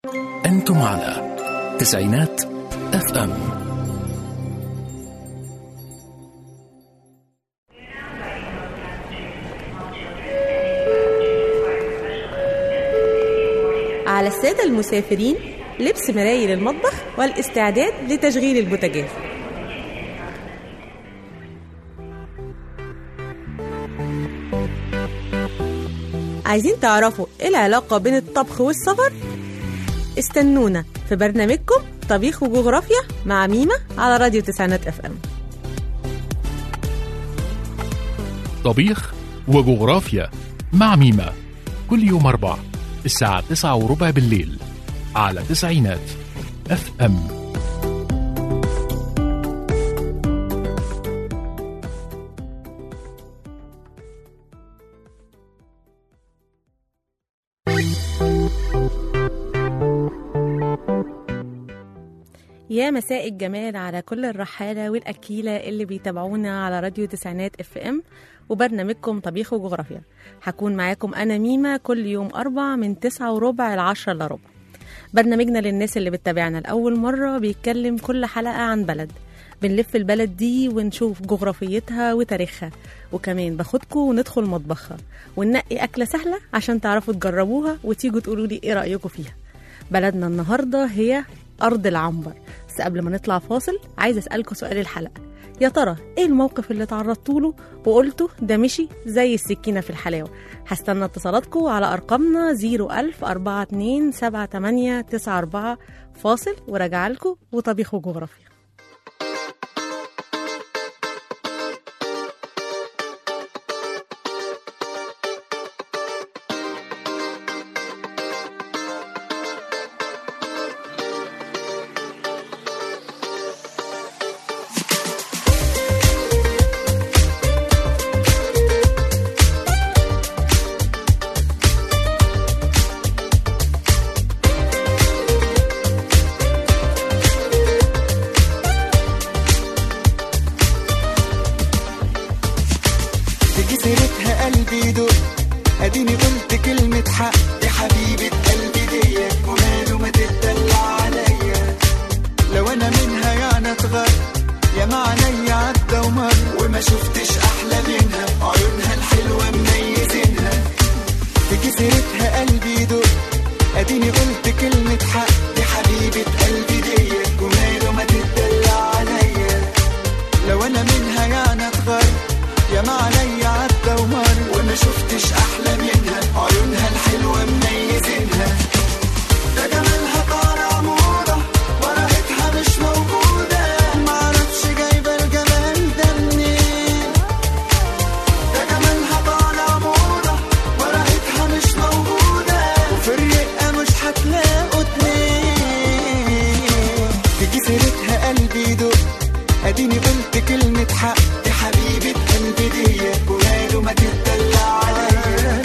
أنتم على تسعينات اف ام على السادة المسافرين لبس مرايل المطبخ والاستعداد لتشغيل البوتاجاز عايزين تعرفوا ايه العلاقة بين الطبخ والسفر؟ استنونا في برنامجكم طبيخ وجغرافيا مع ميمة على راديو تسعينات اف ام طبيخ وجغرافيا مع ميمة كل يوم أربع الساعة تسعة وربع بالليل على تسعينات اف ام يا مساء الجمال على كل الرحالة والأكيلة اللي بيتابعونا على راديو تسعينات اف ام وبرنامجكم طبيخ وجغرافيا هكون معاكم أنا ميمة كل يوم أربع من تسعة وربع لعشرة إلا ربع برنامجنا للناس اللي بتتابعنا لأول مرة بيتكلم كل حلقة عن بلد بنلف البلد دي ونشوف جغرافيتها وتاريخها وكمان باخدكم وندخل مطبخها وننقي أكلة سهلة عشان تعرفوا تجربوها وتيجوا تقولوا لي إيه رأيكم فيها بلدنا النهاردة هي أرض العنبر بس قبل ما نطلع فاصل عايزة أسألكم سؤال الحلقة يا ترى ايه الموقف اللي تعرضتوا له وقلتوا ده مشي زي السكينة في الحلاوة هستنى اتصالاتكم على أرقامنا 01000 42 78 94 فاصل وراجع لكم وطبيخ وجغرافيا تيجي سيرتها قلبي يدق اديني قلت كلمة حق يا حبيبة قلبي ديت وماله ما تتدلع عليا لو انا منها يعني اتغر يا معنى عدى ومر وما شفتش احلى منها عيونها الحلوة مميزينها تيجي سيرتها قلبي يدق اديني قلت كلمة حق يا حبيبة قلبي ديت وماله ما تتدلع عليا لو انا منها يعني اتغر يا ما عليا عدى ومر وما شفتش احلى منها عيونها الحلوه مميزينها ده جمالها طالع موضه ورقتها مش موجوده معرفش جايبه الجمال ده منين ده جمالها طالع موضه ورقتها مش موجوده وفي الرقه مش هتلاقوا اتنين تيجي سيرتها قلبي يدق اديني قلت كلمة حق يا حبيبة قلبي ديت وماله ما تتدلع عليا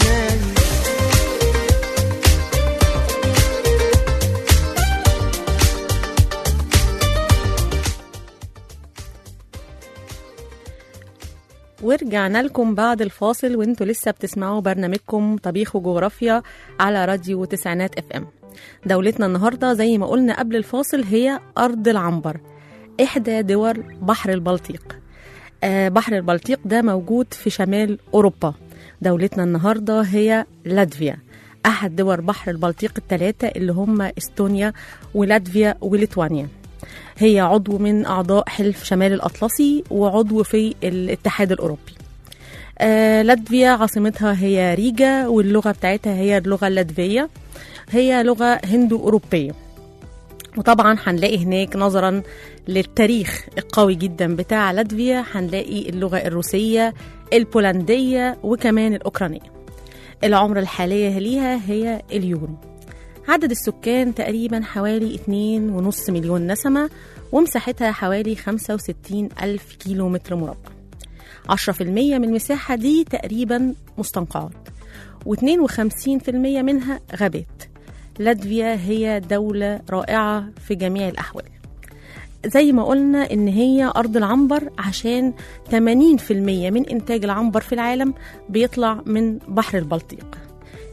ورجعنا لكم بعد الفاصل وانتوا لسه بتسمعوا برنامجكم طبيخ وجغرافيا على راديو تسعينات اف ام دولتنا النهارده زي ما قلنا قبل الفاصل هي ارض العنبر احدى دول بحر البلطيق آه بحر البلطيق ده موجود في شمال اوروبا دولتنا النهارده هي لاتفيا احد دول بحر البلطيق الثلاثه اللي هم استونيا ولاتفيا وليتوانيا هي عضو من أعضاء حلف شمال الأطلسي وعضو في الاتحاد الأوروبي آه لاتفيا عاصمتها هي ريجا واللغة بتاعتها هي اللغة اللاتفية هي لغة هندو أوروبية وطبعا هنلاقي هناك نظرا للتاريخ القوي جدا بتاع لاتفيا هنلاقي اللغة الروسية البولندية وكمان الأوكرانية العملة الحالية ليها هي اليورو عدد السكان تقريبا حوالي 2.5 مليون نسمة ومساحتها حوالي 65 ألف كيلو متر مربع 10% من المساحة دي تقريبا مستنقعات و52% منها غابات لاتفيا هي دولة رائعة في جميع الأحوال زي ما قلنا إن هي أرض العنبر عشان 80% من إنتاج العنبر في العالم بيطلع من بحر البلطيق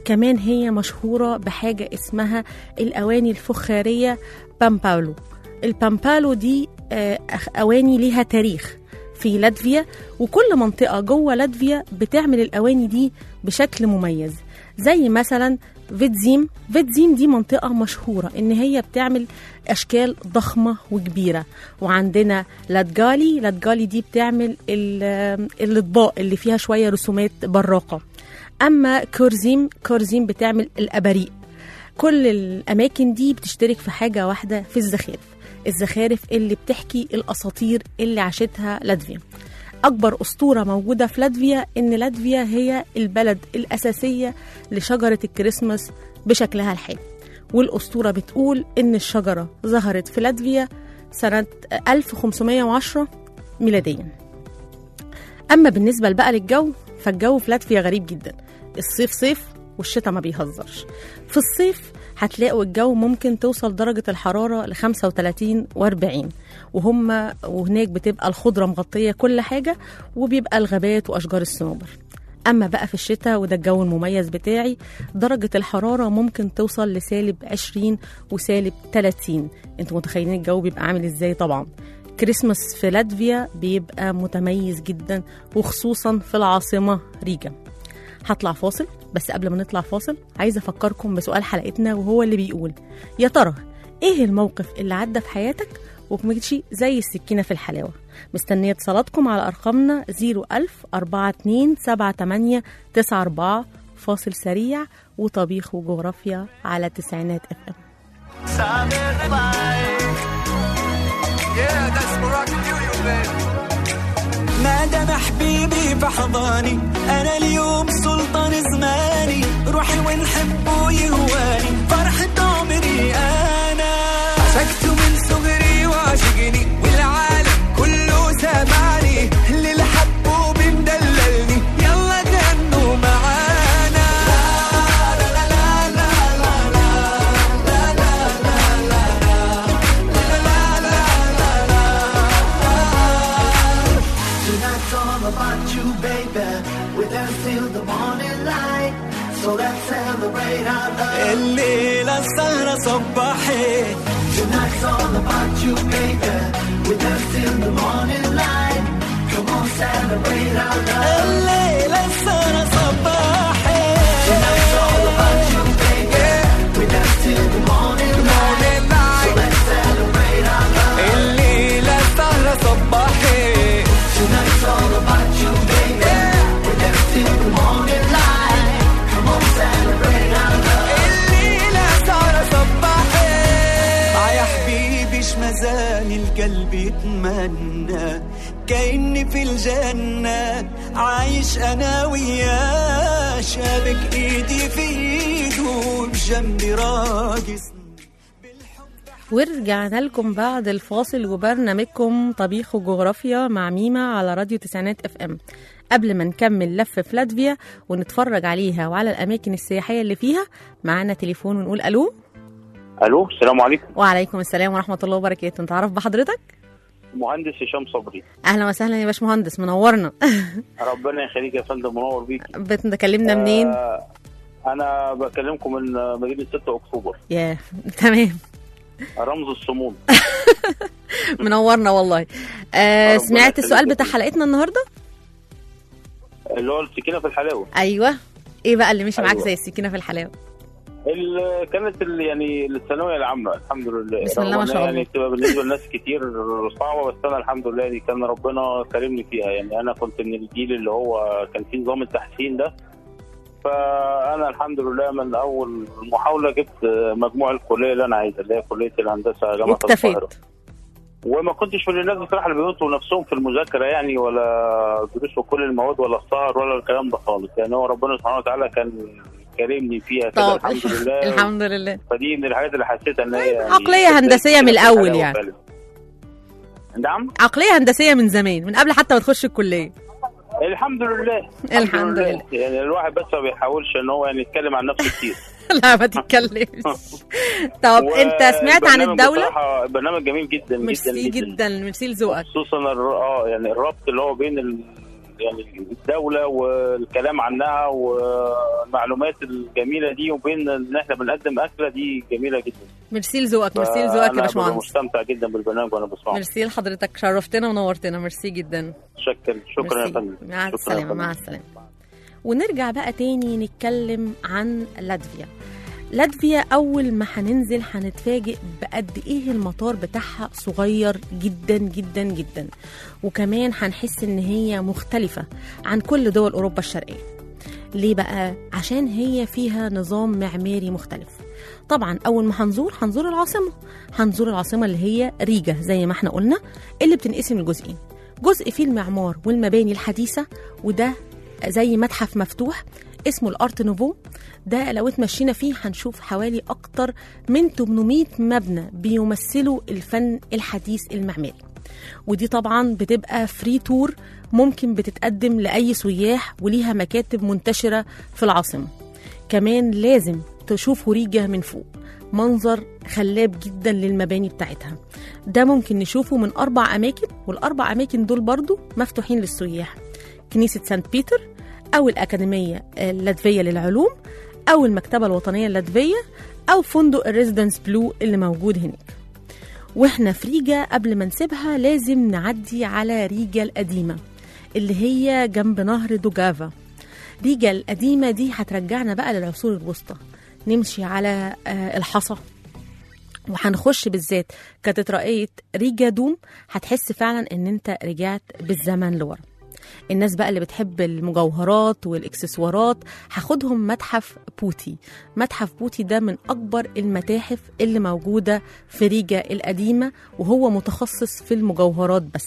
كمان هي مشهورة بحاجة اسمها الأواني الفخارية بامبالو البامبالو دي آه، أخ- أواني ليها تاريخ في لاتفيا وكل منطقة جوه لاتفيا بتعمل الأواني دي بشكل مميز زي مثلا فيتزيم فيتزيم دي منطقة مشهورة إن هي بتعمل أشكال ضخمة وكبيرة وعندنا لاتجالي لاتجالي دي بتعمل ال- الأطباق اللي فيها شوية رسومات براقة أما كورزيم كورزيم بتعمل الأباريق كل الأماكن دي بتشترك في حاجة واحدة في الزخارف الزخارف اللي بتحكي الأساطير اللي عاشتها لاتفيا أكبر أسطورة موجودة في لاتفيا إن لاتفيا هي البلد الأساسية لشجرة الكريسماس بشكلها الحالي والأسطورة بتقول إن الشجرة ظهرت في لاتفيا سنة 1510 ميلادياً اما بالنسبه بقى للجو فالجو في لاتفيا غريب جدا الصيف صيف والشتاء ما بيهزرش في الصيف هتلاقوا الجو ممكن توصل درجة الحرارة ل 35 و40 وهم وهناك بتبقى الخضرة مغطية كل حاجة وبيبقى الغابات وأشجار الصنوبر أما بقى في الشتاء وده الجو المميز بتاعي درجة الحرارة ممكن توصل لسالب 20 وسالب 30 انتوا متخيلين الجو بيبقى عامل ازاي طبعا كريسماس في لاتفيا بيبقى متميز جدا وخصوصا في العاصمة ريجا هطلع فاصل بس قبل ما نطلع فاصل عايزة أفكركم بسؤال حلقتنا وهو اللي بيقول يا ترى إيه الموقف اللي عدى في حياتك ومشي زي السكينة في الحلاوة مستنية اتصالاتكم على أرقامنا 01000 42 78 94 فاصل سريع وطبيخ وجغرافيا على تسعينات اف ام Yeah, that's Moroccan Union, baby. ما دام حبيبي في حضاني انا اليوم سلطان زماني روحي وين حبه يهواني فرحة عمري انا عشقته من صغري وعشقني والعالم كله سامعني اللي الحبه بمدللني يلا غنوا معانا لا لا لا لا لا لا لا لا لا لا Tonight's all about you, baby. With us till the morning light. So let's celebrate our love. الليلة السهرة صباحي Tonight's all about you, baby. With us till the morning light. Come on, celebrate our love. الليلة السهرة صباحي Tonight's all about you, baby. With us till the morning light. So let's celebrate our love. الليلة السهرة صباحي Tonight's all about you, baby. With us till the morning light. Come on, celebrate our love. الليلة سهرة صباحي آه يا حبيبي شمزاني القلب يتمنى كأني في الجنة عايش أنا وياه شابك إيدي في إيده وبجنبي راقص ورجعنا لكم بعد الفاصل وبرنامجكم طبيخ وجغرافيا مع ميمة على راديو تسعينات اف ام قبل ما نكمل لف في لاتفيا ونتفرج عليها وعلى الاماكن السياحيه اللي فيها معانا تليفون ونقول الو الو السلام عليكم وعليكم السلام ورحمه الله وبركاته نتعرف بحضرتك مهندس هشام صبري اهلا وسهلا يا باشمهندس منورنا ربنا يخليك يا فندم منور بيك بتكلمنا منين آه انا بكلمكم من مدينه 6 اكتوبر يا تمام رمز الصمود منورنا والله آه ربنا سمعت يخليك السؤال يا بتاع فندم. حلقتنا النهارده اللي هو السكينه في الحلاوه ايوه ايه بقى اللي مشي معاك أيوة. زي السكينه في الحلاوه ال- كانت ال- يعني الثانويه العامه الحمد لله بسم الله ما رغم شاء إنها الله. يعني بتبقى بالنسبه لناس كتير صعبه بس انا الحمد لله يعني كان ربنا كرمني فيها يعني انا كنت من الجيل اللي هو كان فيه نظام التحسين ده فانا الحمد لله من اول محاوله جبت مجموع الكليه اللي انا عايزها اللي هي كليه الهندسه جامعه واكتفيت القاهره وما كنتش من الناس بصراحه اللي بيموتوا نفسهم في المذاكره يعني ولا دروس وكل المواد ولا السهر ولا الكلام ده خالص يعني هو ربنا سبحانه وتعالى كان كرمني فيها كده طب الحمد لله الحمد لله فدي من الحاجات اللي حسيت ان هي يعني عقلية هندسية من الأول حلاوة يعني. فعلا. نعم عقليه هندسيه من زمان من قبل حتى ما تخش الكليه الحمد لله الحمد لله. يعني الواحد بس ما بيحاولش ان هو يعني يتكلم عن نفسه كتير لا ما تتكلمش طب انت سمعت عن والبرنامج الدوله بصراحة برنامج جميل جدا جدا ميرسي جدا ميرسي لذوقك خصوصا الر- اه يعني الربط اللي هو بين ال- يعني الدوله والكلام عنها والمعلومات الجميله دي وبين ان احنا بنقدم اكله دي جميله جدا ميرسي لذوقك ميرسي لذوقك يا أنا ببقى باشمهندس مستمتع جدا بالبرنامج وانا بسمعه ميرسي لحضرتك شرفتنا ونورتنا ميرسي جدا شكرا شكرا يا ميرسي. فندم مع شكراً يا السلامة فندم. مع السلامة ونرجع بقى تاني نتكلم عن لاتفيا لاتفيا أول ما هننزل هنتفاجئ بقد إيه المطار بتاعها صغير جدا جدا جدا وكمان هنحس إن هي مختلفة عن كل دول أوروبا الشرقية ليه بقى؟ عشان هي فيها نظام معماري مختلف طبعا أول ما هنزور هنزور العاصمة هنزور العاصمة اللي هي ريجا زي ما احنا قلنا اللي بتنقسم لجزئين جزء فيه المعمار والمباني الحديثة وده زي متحف مفتوح اسمه الارت نوفو ده لو اتمشينا فيه هنشوف حوالي اكتر من 800 مبنى بيمثلوا الفن الحديث المعماري ودي طبعا بتبقى فري تور ممكن بتتقدم لاي سياح وليها مكاتب منتشره في العاصمه كمان لازم تشوفوا ريجا من فوق منظر خلاب جدا للمباني بتاعتها ده ممكن نشوفه من أربع أماكن والأربع أماكن دول برضو مفتوحين للسياح كنيسة سانت بيتر أو الأكاديمية اللاتفية للعلوم أو المكتبة الوطنية اللاتفية أو فندق الريزيدنس بلو اللي موجود هناك واحنا في ريجا قبل ما نسيبها لازم نعدي على ريجا القديمة اللي هي جنب نهر دوجافا ريجا القديمة دي هترجعنا بقى للعصور الوسطى نمشي على آه، الحصى وهنخش بالذات كاتدرائية ريجا دوم هتحس فعلا ان انت رجعت بالزمن لورا الناس بقى اللي بتحب المجوهرات والاكسسوارات هاخدهم متحف بوتي متحف بوتي ده من اكبر المتاحف اللي موجوده في ريجا القديمه وهو متخصص في المجوهرات بس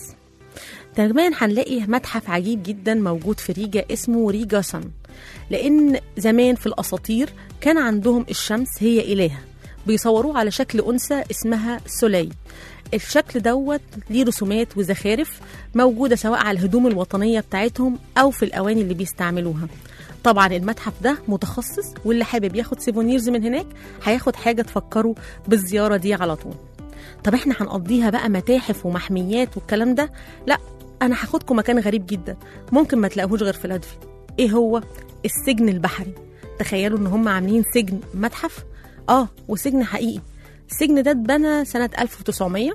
كمان هنلاقي متحف عجيب جدا موجود في ريجا اسمه ريجا سن لان زمان في الاساطير كان عندهم الشمس هي الهه بيصوروه على شكل انثى اسمها سولي الشكل دوت ليه رسومات وزخارف موجوده سواء على الهدوم الوطنيه بتاعتهم او في الاواني اللي بيستعملوها طبعا المتحف ده متخصص واللي حابب ياخد سيفونيرز من هناك هياخد حاجه تفكره بالزياره دي على طول طب احنا هنقضيها بقى متاحف ومحميات والكلام ده لا انا هاخدكم مكان غريب جدا ممكن ما تلاقوهوش غير في لاتفيا ايه هو السجن البحري تخيلوا ان هم عاملين سجن متحف اه وسجن حقيقي السجن ده اتبنى سنة 1900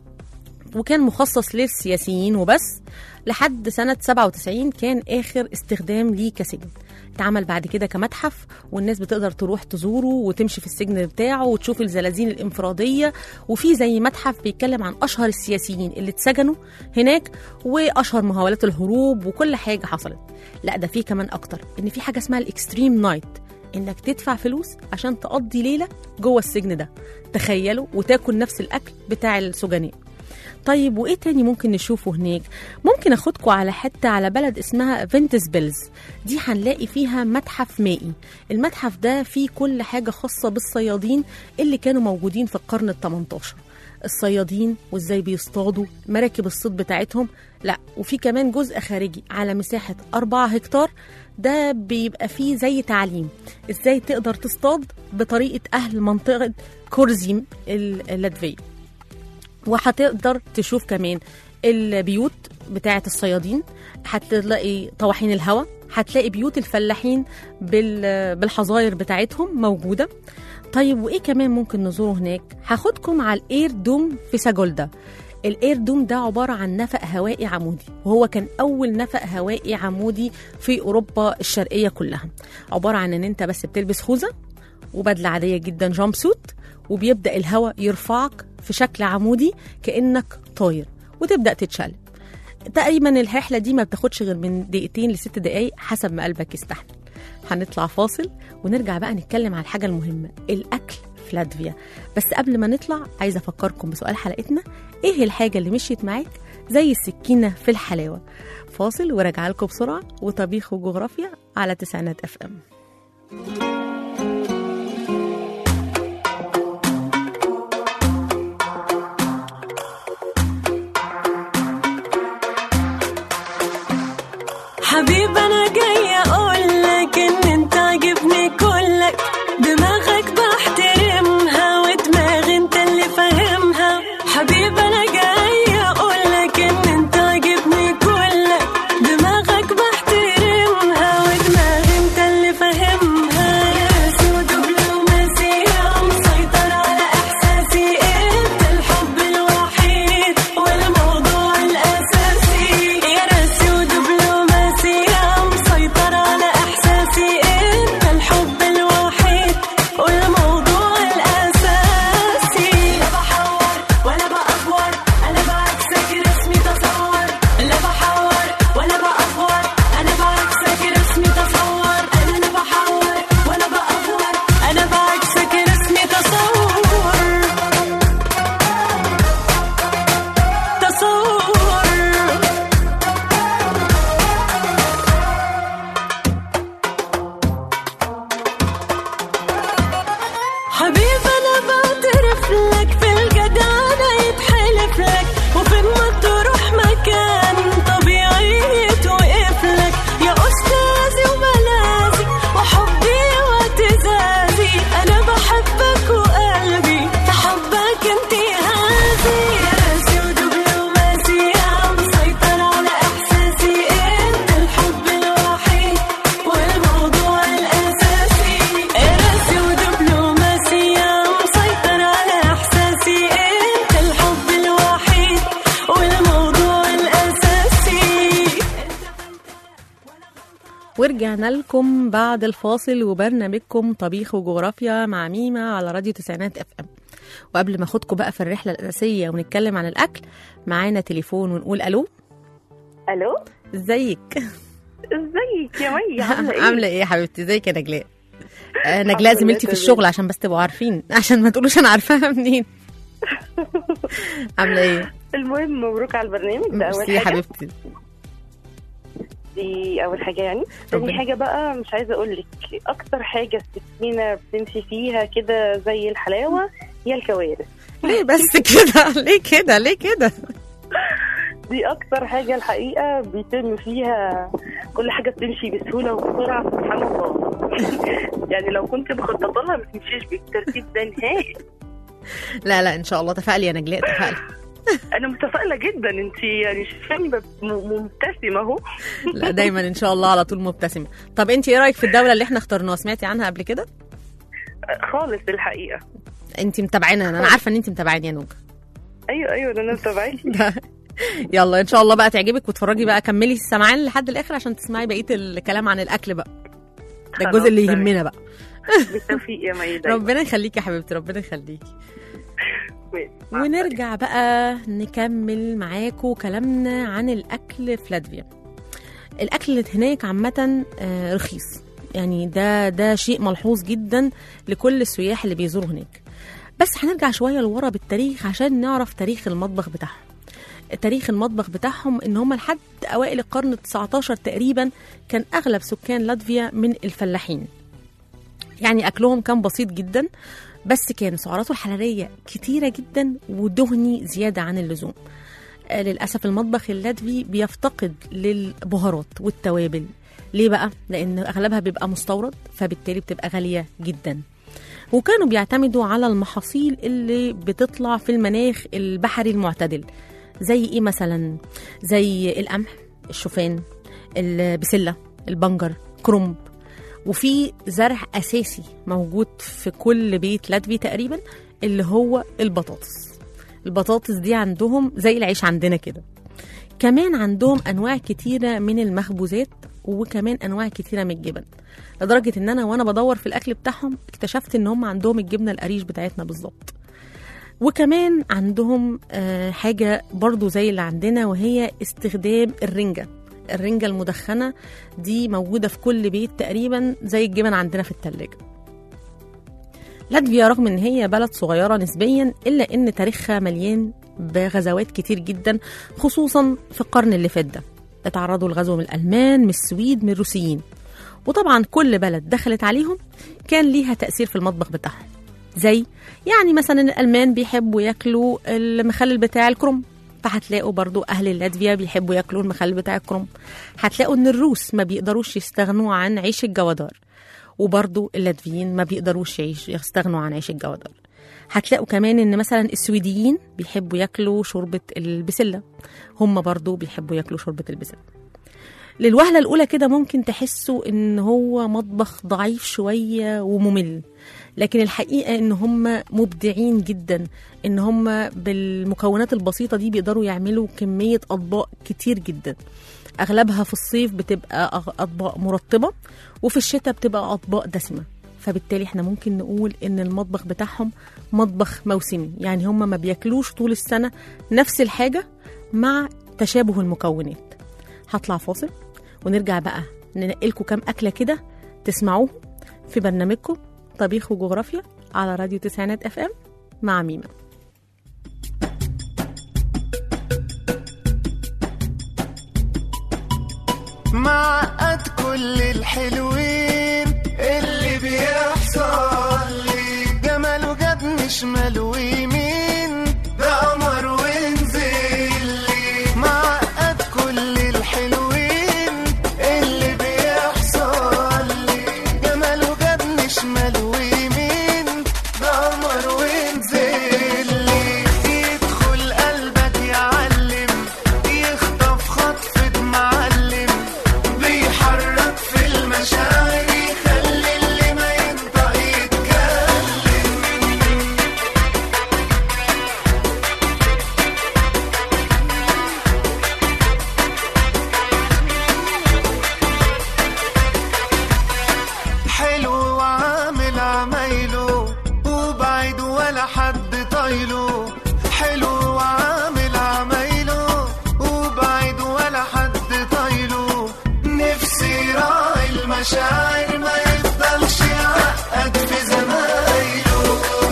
وكان مخصص للسياسيين وبس لحد سنة 97 كان آخر استخدام ليه كسجن اتعمل بعد كده كمتحف والناس بتقدر تروح تزوره وتمشي في السجن بتاعه وتشوف الزلازين الانفرادية وفي زي متحف بيتكلم عن أشهر السياسيين اللي اتسجنوا هناك وأشهر محاولات الهروب وكل حاجة حصلت لا ده في كمان أكتر إن في حاجة اسمها الإكستريم نايت انك تدفع فلوس عشان تقضي ليله جوه السجن ده تخيلوا وتاكل نفس الاكل بتاع السجناء طيب وايه تاني ممكن نشوفه هناك ممكن اخدكم على حته على بلد اسمها فينتس بيلز دي هنلاقي فيها متحف مائي المتحف ده فيه كل حاجه خاصه بالصيادين اللي كانوا موجودين في القرن ال 18 الصيادين وازاي بيصطادوا مراكب الصيد بتاعتهم لا وفي كمان جزء خارجي على مساحة 4 هكتار ده بيبقى فيه زي تعليم ازاي تقدر تصطاد بطريقة أهل منطقة كورزيم اللاتفية وهتقدر تشوف كمان البيوت بتاعة الصيادين هتلاقي طواحين الهواء هتلاقي بيوت الفلاحين بال- بالحظاير بتاعتهم موجودة طيب وايه كمان ممكن نزوره هناك هاخدكم على الاير دوم في ساجولدا الاير دوم ده عباره عن نفق هوائي عمودي وهو كان اول نفق هوائي عمودي في اوروبا الشرقيه كلها عباره عن ان انت بس بتلبس خوذه وبدله عاديه جدا جامب سوت وبيبدا الهواء يرفعك في شكل عمودي كانك طاير وتبدا تتشل تقريبا الرحله دي ما بتاخدش غير من دقيقتين لست دقايق حسب ما قلبك يستحمل هنطلع فاصل ونرجع بقى نتكلم على الحاجه المهمه الاكل في لاتفيا بس قبل ما نطلع عايزه افكركم بسؤال حلقتنا ايه الحاجه اللي مشيت معاك زي السكينه في الحلاوه فاصل وراجع لكم بسرعه وطبيخ وجغرافيا على تسعينات اف ام حبيب انا جاي اقول لك ان انت عاجبني كلك دماغك بحترمها ودماغي انت اللي فاهمها حبيب انا جاي اقول لك ان انت عاجبني كلك دماغك بعترف لك في الجدعنة يتحلف لك وفين ما تروح مكان طبيعي يتوقف لك يا أستاذي وملاذي وحبي واعتزازي أنا بحبك وقلبي في حبك انتي هادي راسي ودبلوماسية مسيطر على إحساسي انت الحب الوحيد والموضوع الأساسي راسي ودبلوماسية مسيطر على إحساسي انت الحب الوحيد والموضوع الأساسي ورجعنا لكم بعد الفاصل وبرنامجكم طبيخ وجغرافيا مع ميمة على راديو تسعينات اف ام وقبل ما اخدكم بقى في الرحلة الأساسية ونتكلم عن الأكل معانا تليفون ونقول ألو الو ازيك ازيك يا مي عامله ايه عاملة ايه يا حبيبتي ازيك يا نجلاء آه، الحمد نجلاء لله زميلتي في تمام. الشغل عشان بس تبقوا عارفين عشان ما تقولوش انا عارفاها منين عاملة ايه؟ المهم مبروك على البرنامج ده اول ميرسي يا حاجه حبيبتي دي اول حاجه يعني تاني ربنا- حاجه بقى مش عايزه اقول لك اكتر حاجه السكينه بتمشي فيها كده زي الحلاوه هي الكوارث ليه بس كده ليه كده ليه كده دي اكتر حاجه الحقيقه بيتم فيها كل حاجه بتمشي بسهوله وبسرعه سبحان الله يعني لو كنت مخططه لها ما تمشيش بالترتيب ده نهائي لا لا ان شاء الله تفائلي يا نجلاء تفائلي انا متفائله جدا انت يعني شايفاني ب- م- مبتسمه اهو لا دايما ان شاء الله على طول مبتسمه طب انت ايه رايك في الدوله اللي احنا اخترناها سمعتي عنها قبل كده خالص الحقيقه انت متابعانا انا عارفه ان انت متابعاني يا نوجه ايوه ايوه ده انا متابعاكي ده- يلا ان شاء الله بقى تعجبك وتفرجي بقى كملي السمعان لحد الاخر عشان تسمعي بقيه الكلام عن الاكل بقى ده الجزء اللي خلاص، يهمنا بقى بالتوفيق يا مي دايما ربنا يخليكي يا حبيبتي ربنا يخليكي ماشي. مع ونرجع بقى نكمل معاكم كلامنا عن الاكل في لاتفيا الاكل اللي هناك عامه آه، رخيص يعني ده ده شيء ملحوظ جدا لكل السياح اللي بيزوروا هناك بس هنرجع شويه لورا بالتاريخ عشان نعرف تاريخ المطبخ بتاعهم تاريخ المطبخ بتاعهم ان هم لحد اوائل القرن ال19 تقريبا كان اغلب سكان لاتفيا من الفلاحين يعني اكلهم كان بسيط جدا بس كان سعراته الحراريه كتيره جدا ودهني زياده عن اللزوم آه، للاسف المطبخ اللاتفي بيفتقد للبهارات والتوابل ليه بقى لان اغلبها بيبقى مستورد فبالتالي بتبقى غاليه جدا وكانوا بيعتمدوا على المحاصيل اللي بتطلع في المناخ البحري المعتدل زي ايه مثلا زي القمح الشوفان البسله البنجر كرنب وفي زرع اساسي موجود في كل بيت لاتفي تقريبا اللي هو البطاطس البطاطس دي عندهم زي العيش عندنا كده كمان عندهم انواع كتيره من المخبوزات وكمان انواع كتيره من الجبن لدرجه ان انا وانا بدور في الاكل بتاعهم اكتشفت ان هم عندهم الجبنه القريش بتاعتنا بالظبط وكمان عندهم آه، حاجه برضو زي اللي عندنا وهي استخدام الرنجه الرنجه المدخنه دي موجوده في كل بيت تقريبا زي الجبن عندنا في التلاجة لاتفيا رغم ان هي بلد صغيره نسبيا الا ان تاريخها مليان بغزوات كتير جدا خصوصا في القرن اللي فات ده اتعرضوا لغزو من الالمان من السويد من الروسيين وطبعا كل بلد دخلت عليهم كان ليها تاثير في المطبخ بتاعهم زي يعني مثلا الالمان بيحبوا ياكلوا المخلل بتاع الكرنب فهتلاقوا برضو اهل اللاتفيا بيحبوا ياكلوا المخلل بتاع الكرنب هتلاقوا ان الروس ما بيقدروش يستغنوا عن عيش الجوادار وبرضو اللاتفيين ما بيقدروش يعيش يستغنوا عن عيش الجوادر هتلاقوا كمان ان مثلا السويديين بيحبوا ياكلوا شوربة البسلة هم برضو بيحبوا ياكلوا شوربة البسلة للوهلة الأولى كده ممكن تحسوا إن هو مطبخ ضعيف شوية وممل لكن الحقيقة إن هم مبدعين جدا إن هم بالمكونات البسيطة دي بيقدروا يعملوا كمية أطباق كتير جدا أغلبها في الصيف بتبقى أغ- أطباق مرطبة وفي الشتاء بتبقى أطباق دسمة فبالتالي احنا ممكن نقول ان المطبخ بتاعهم مطبخ موسمي يعني هم ما بياكلوش طول السنة نفس الحاجة مع تشابه المكونات هطلع فاصل ونرجع بقى ننقلكم كام أكلة كده تسمعوه في برنامجكم طبيخ وجغرافيا على راديو تسعينات اف ام مع ميمة معقد كل الحلوين اللي بيحصل لي جماله جابني شمال ويمين ده قمر ونزل لي معقد كل الحلوين اللي بيحصل لي جماله جابني شمال ويمين ده قمر ونزل لي يدخل قلبك يعلم يخطف خطفة معلم بيحرك في المشاعر يخلي اللي ما ينطق يتكلم حلو وعامل عمايله وبعيد ولا حد طايله حلو وعامل عمايله وبعيد ولا حد طايله نفسي راعي المشاعر ما يفضلش يعقد في زمايله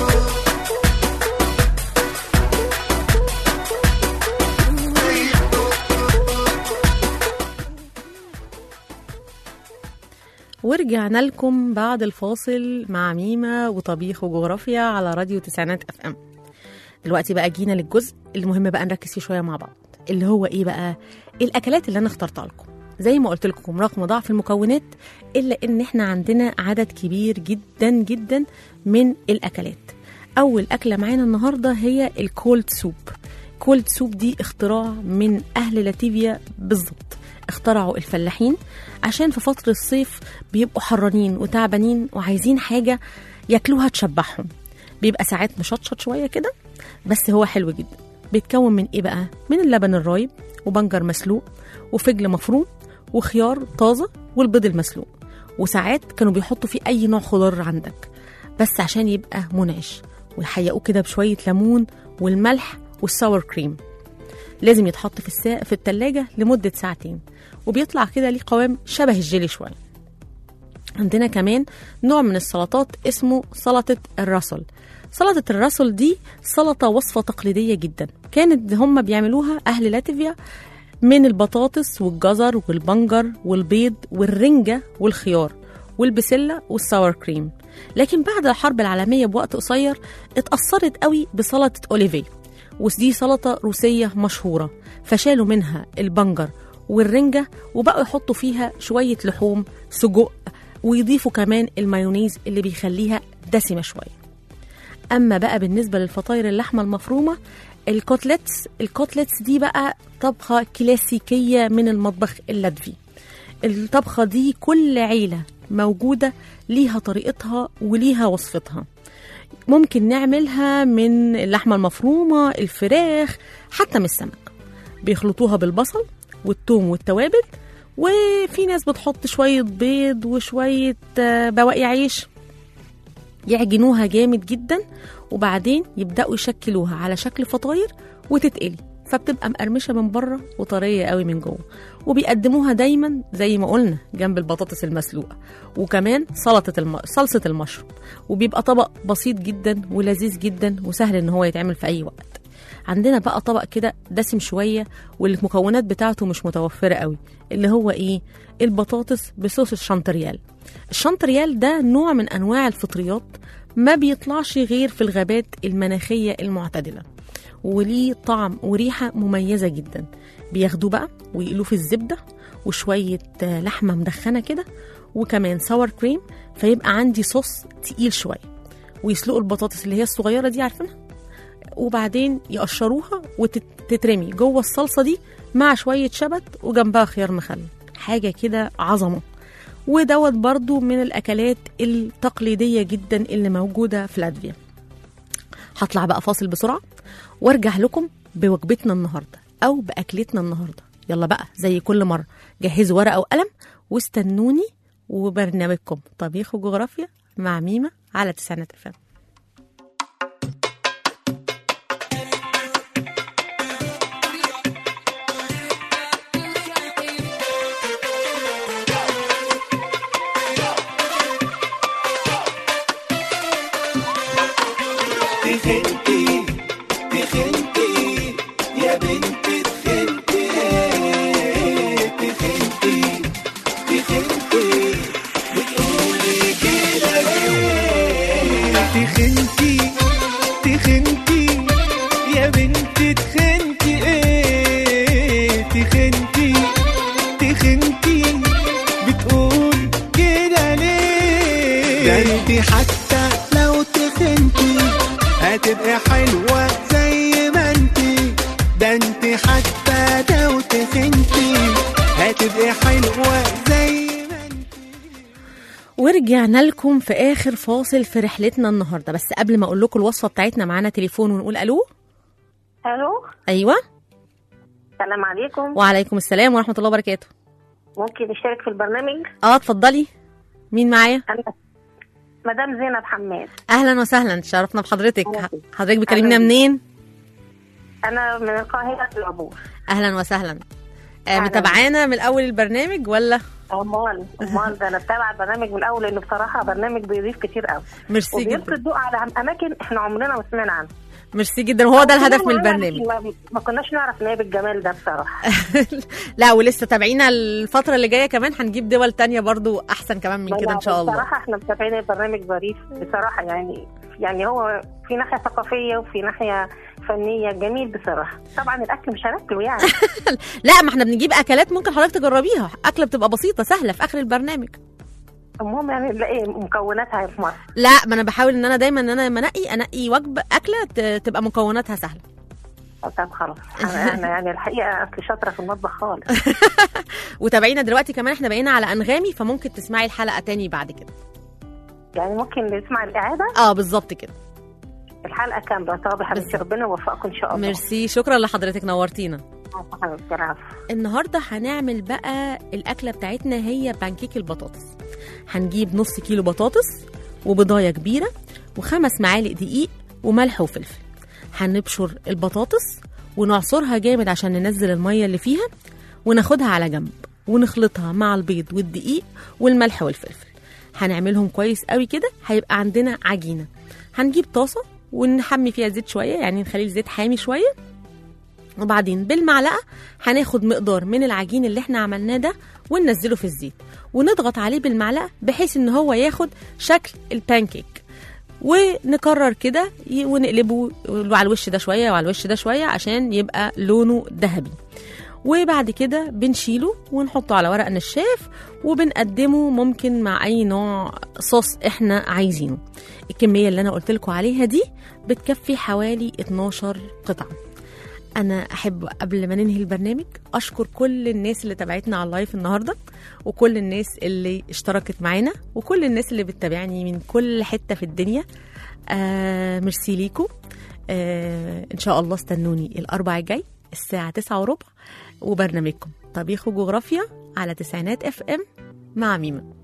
ورجعنا لكم بعد الفاصل مع ميمة وطبيخ وجغرافيا على راديو تسعينات اف ام دلوقتي بقى جينا للجزء المهم بقى نركز فيه شويه مع بعض اللي هو ايه بقى الاكلات اللي انا اخترتها لكم زي ما قلت لكم رغم ضعف المكونات الا ان احنا عندنا عدد كبير جدا جدا من الاكلات اول اكله معانا النهارده هي الكولد سوب كولد سوب دي اختراع من اهل لاتيفيا بالظبط اخترعوا الفلاحين عشان في فترة الصيف بيبقوا حرانين وتعبانين وعايزين حاجة ياكلوها تشبعهم بيبقى ساعات مشطشط شوية كده بس هو حلو جدا بيتكون من ايه بقى من اللبن الرايب وبنجر مسلوق وفجل مفروم وخيار طازة والبيض المسلوق وساعات كانوا بيحطوا فيه اي نوع خضار عندك بس عشان يبقى منعش ويحيقوه كده بشوية ليمون والملح والساور كريم لازم يتحط في السا... في التلاجة لمدة ساعتين وبيطلع كده ليه قوام شبه الجيلي شوية عندنا كمان نوع من السلطات اسمه سلطة الرسل سلطة الرسل دي سلطة وصفة تقليدية جدا كانت هم بيعملوها أهل لاتفيا من البطاطس والجزر والبنجر والبيض والرنجة والخيار والبسلة والساور كريم لكن بعد الحرب العالمية بوقت قصير اتأثرت قوي بسلطة أوليفي ودي سلطة روسية مشهورة فشالوا منها البنجر والرنجة وبقوا يحطوا فيها شوية لحوم سجق ويضيفوا كمان المايونيز اللي بيخليها دسمة شوية أما بقى بالنسبة للفطاير اللحمة المفرومة الكوتلتس الكوتلتس دي بقى طبخة كلاسيكية من المطبخ اللاتفي الطبخة دي كل عيلة موجودة ليها طريقتها وليها وصفتها ممكن نعملها من اللحمة المفرومة الفراخ حتى من السمك بيخلطوها بالبصل والثوم والتوابل وفي ناس بتحط شوية بيض وشوية آه، بواقي عيش يعجنوها جامد جدا وبعدين يبدأوا يشكلوها على شكل فطاير وتتقلي فبتبقى مقرمشة من بره وطرية قوي من جوه وبيقدموها دايما زي ما قلنا جنب البطاطس المسلوقة وكمان سلطة الم... صلصة المشروم وبيبقى طبق بسيط جدا ولذيذ جدا وسهل ان هو يتعمل في اي وقت عندنا بقى طبق كده دسم شوية والمكونات بتاعته مش متوفرة قوي اللي هو ايه البطاطس بصوص الشانتريال الشانتريال ده نوع من انواع الفطريات ما بيطلعش غير في الغابات المناخية المعتدلة وليه طعم وريحة مميزة جدا بياخدوه بقى ويقلوه في الزبدة وشوية آه، لحمة مدخنة كده وكمان ساور كريم فيبقى عندي صوص تقيل شوية ويسلقوا البطاطس اللي هي الصغيرة دي عارفينها وبعدين يقشروها وتترمي جوه الصلصة دي مع شوية شبت وجنبها خيار مخلل حاجة كده عظمة ودوت برضو من الأكلات التقليدية جدا اللي موجودة في لاتفيا هطلع بقى فاصل بسرعة وارجع لكم بوجبتنا النهاردة أو بأكلتنا النهاردة يلا بقى زي كل مرة جهزوا ورقة وقلم واستنوني وبرنامجكم طبيخ وجغرافيا مع ميمة على تسعينات فم تخنتي تخنتي يا بنت تخنتي تخنتي تخنتي بتقولي كده ليه تخنتي هتبقي حلوة زي ما انتي ده انتي حتى لو تخنتي هتبقي حلوة زي ما انتي ورجعنا لكم في اخر فاصل في رحلتنا النهارده بس قبل ما اقول لكم الوصفه بتاعتنا معانا تليفون ونقول الو الو ايوه السلام عليكم وعليكم السلام ورحمه الله وبركاته ممكن نشترك في البرنامج اه اتفضلي مين معايا انا مدام زينب حماد اهلا وسهلا تشرفنا بحضرتك أهلا. حضرتك بتكلمنا أهلا. منين انا من القاهره العبور اهلا وسهلا آه أهلا. متابعانا من اول البرنامج ولا امال امال ده انا بتابع البرنامج من الاول لانه بصراحه برنامج بيضيف كتير قوي ميرسي وبيلقي جدا الضوء على اماكن احنا عمرنا ما سمعنا عنها ميرسي جدا وهو ده الهدف من كنا البرنامج ما, ما كناش نعرف ان هي بالجمال ده بصراحه لا ولسه تابعينا الفتره اللي جايه كمان هنجيب دول تانية برضو احسن كمان من كده ان شاء الله بصراحه احنا متابعين البرنامج ظريف بصراحه يعني يعني هو في ناحيه ثقافيه وفي ناحيه فنيه جميل بصراحه طبعا الاكل مش هناكله يعني لا ما احنا بنجيب اكلات ممكن حضرتك تجربيها اكله بتبقى بسيطه سهله في اخر البرنامج المهم يعني نلاقي مكوناتها في مصر لا ما انا بحاول ان انا دايما ان انا لما انقي انقي وجبه اكله ت- تبقى مكوناتها سهله طب خلاص انا أنا يعني الحقيقه اصل شاطره في المطبخ خالص وتابعينا دلوقتي كمان احنا بقينا على انغامي فممكن تسمعي الحلقه تاني بعد كده يعني ممكن نسمع الاعاده اه بالظبط كده الحلقه كامله طب يا حبيبتي بالظبط. ربنا يوفقكم ان شاء الله ميرسي شكرا لحضرتك نورتينا عفوا حبيبتي العفو النهارده هنعمل بقى الاكله بتاعتنا هي بانكيك البطاطس هنجيب نص كيلو بطاطس وبضايه كبيره وخمس معالق دقيق وملح وفلفل هنبشر البطاطس ونعصرها جامد عشان ننزل الميه اللي فيها وناخدها على جنب ونخلطها مع البيض والدقيق والملح والفلفل هنعملهم كويس قوي كده هيبقى عندنا عجينه هنجيب طاسه ونحمي فيها زيت شويه يعني نخلي الزيت حامي شويه وبعدين بالمعلقه هناخد مقدار من العجين اللي احنا عملناه ده وننزله في الزيت ونضغط عليه بالمعلقه بحيث ان هو ياخد شكل البانكيك ونكرر كده ي- ونقلبه على الوش ده شويه وعلى الوش ده شويه عشان يبقى لونه ذهبي وبعد كده بنشيله ونحطه على ورق نشاف وبنقدمه ممكن مع اي نوع صوص احنا عايزينه الكميه اللي انا قلت لكم عليها دي بتكفي حوالي 12 قطعه انا احب قبل ما ننهي البرنامج اشكر كل الناس اللي تابعتنا على اللايف النهارده وكل الناس اللي اشتركت معانا وكل الناس اللي بتتابعني من كل حته في الدنيا آه ميرسي ليكم آه ان شاء الله استنوني الاربع الجاي الساعه 9 وربع وبرنامجكم طبيخ وجغرافيا على تسعينات اف ام مع ميمه